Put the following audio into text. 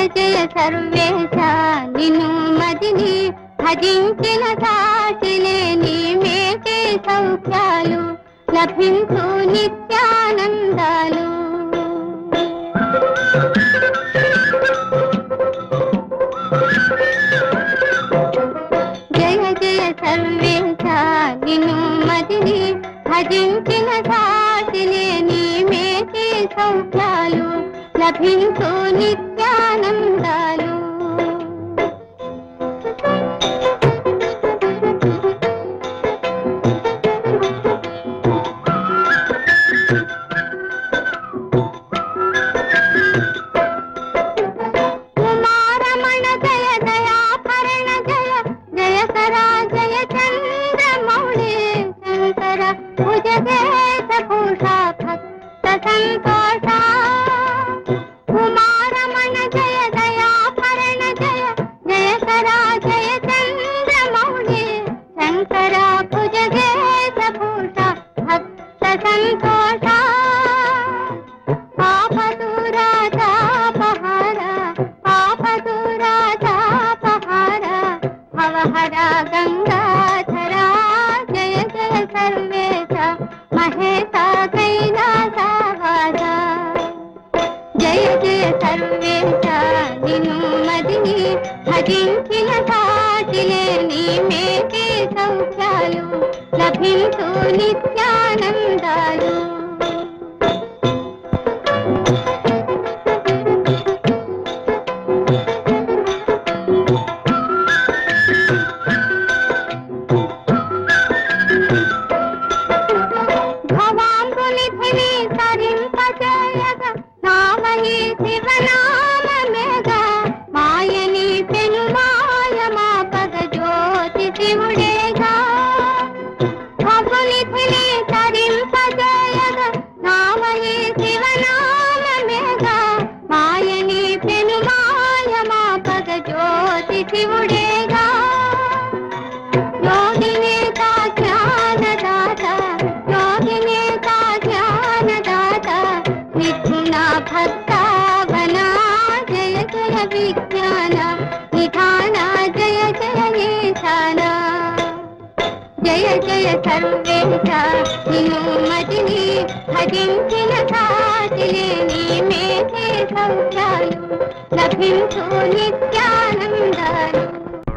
జయ సర్వేశ నిన్ను మదిని భజించిన సాటిలే నీ మేటి సౌఖ్యాలు లభించు నిత్యానందాలు జయ జయ సర్వేశ నిన్ను మదిని భజించిన సాటిలే నీ మేటి సౌఖ్యాలు లభించు నిత్యానందాలు కుమారమణ జయ దయాభరణ జయ జయ సరా జయ చంద్రమౌళి శంకర భుజగేశ భూషా భక్త సంతోష కుమారమణ జయ దయాభరణ జయ జయ సరా జయ చంద్రమౌళి శంకర భుజగేశ భూషా భక్త సంతోష పాపదూరాచాపహార పాపదూరాచాపహార భవహర గంగాధరా జయ జయ సర్వేశ మహేశ కైలాసవాస జయ జయ సర్వేశ నిన్ను మదిని భజించిన సాటిలే నీ మేటి సౌఖ్యాలు లభించు నిత్యానందాలు భవాంబునిధిని తరింపజేయగ నామహి శివనామమేగ మాయని పెను మాయ మాపగ జ్యోతి శివుడేగా భవునిధిని తరింపజేయగ నామహి శివనామమేగ మాయని పెను మాయ మాపగ జ్యోతి శివుడేగా योगिने का ज्ञानदाता योगिने का ज्ञानदाता निपुणा भक्ता बना जय जय विज्ञान निधाना जय जय ईशाना జయ జయ సర్వేశ నిన్ను మదిని భజించిన సాటిలే నీ మేఘే సౌఖ్యాలు లభించు నిత్యానంద